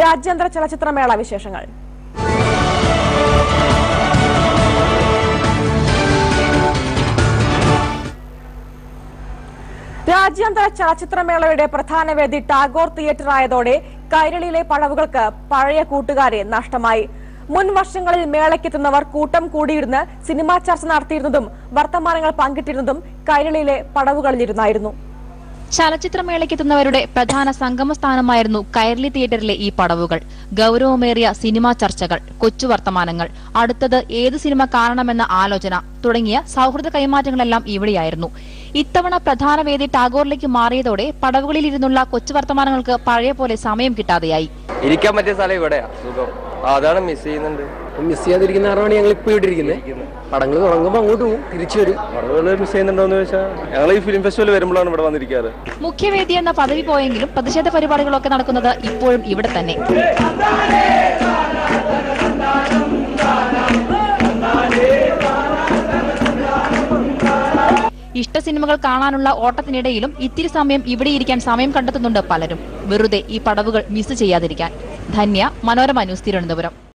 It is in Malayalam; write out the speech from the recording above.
രാജ്യാന്തര ചലച്ചിത്രമേള വിശേഷങ്ങൾ രാജ്യാന്തര ചലച്ചിത്രമേളയുടെ പ്രധാന വേദി ടാഗോർ തിയേറ്റർ ആയതോടെ കൈരളിയിലെ പടവുകൾക്ക് പഴയ കൂട്ടുകാരെ നഷ്ടമായി മുൻ വർഷങ്ങളിൽ മേളയ്ക്കെത്തുന്നവർ കൂട്ടം കൂടിയിരുന്ന് സിനിമാ ചർച്ച നടത്തിയിരുന്നതും വർത്തമാനങ്ങൾ പങ്കിട്ടിരുന്നതും കൈരളിയിലെ പടവുകളിലിരുന്നായിരുന്നു ചലച്ചിത്രമേളയ്ക്കെത്തുന്നവരുടെ പ്രധാന സംഗമ സ്ഥാനമായിരുന്നു കൈരളി തിയേറ്ററിലെ ഈ പടവുകൾ ഗൗരവമേറിയ സിനിമാ ചർച്ചകൾ കൊച്ചു വർത്തമാനങ്ങൾ അടുത്തത് ഏത് സിനിമ കാണണമെന്ന ആലോചന തുടങ്ങിയ സൗഹൃദ കൈമാറ്റങ്ങളെല്ലാം ഇവിടെയായിരുന്നു ഇത്തവണ പ്രധാന വേദി ടാഗോറിലേക്ക് മാറിയതോടെ പടവുകളിൽ ഇരുന്നുള്ള കൊച്ചു വർത്തമാനങ്ങൾക്ക് പഴയ പോലെ സമയം കിട്ടാതെയായി ഇരിക്കാൻ പറ്റിയ സ്ഥലം ഇവിടെയാ സുഖം ആ, അതാണ് മിസ് ചെയ്യുന്നുണ്ട് മിസ് ചെയ്യാതിരിക്കുന്ന കാരണമാണ് ഞങ്ങൾ ഇപ്പോൾ ഇവിടെ ഇരിക്കുന്നത് പടങ്ങൾ തുടങ്ങുമ്പോൾ അങ്ങോട്ട് പോകും തിരിച്ചു വരും പടവുകൾ മിസ് ചെയ്യുന്നുണ്ടോന്ന് ചോദിച്ചാൽ ഞങ്ങൾ ഈ ഫിലിം ഫെസ്റ്റിവൽ വരുമ്പോഴാണ് ഇവിടെ വന്നിരിക്കാറ് മുഖ്യവേദി എന്ന പദവി പോയെങ്കിലും പ്രതിഷേധ പരിപാടികളൊക്കെ നടക്കുന്നത് ഇപ്പോഴും ഇവിടെ തന്നെ ഇഷ്ട സിനിമകൾ കാണാനുള്ള ഓട്ടത്തിനിടയിലും ഇത്തിരി സമയം ഇവിടെ ഇരിക്കാൻ സമയം കണ്ടെത്തുന്നുണ്ട് പലരും വെറുതെ ഈ പടവുകൾ മിസ് ചെയ്യാതിരിക്കാൻ ധന്യ മനോരമ ന്യൂസ് തിരുവനന്തപുരം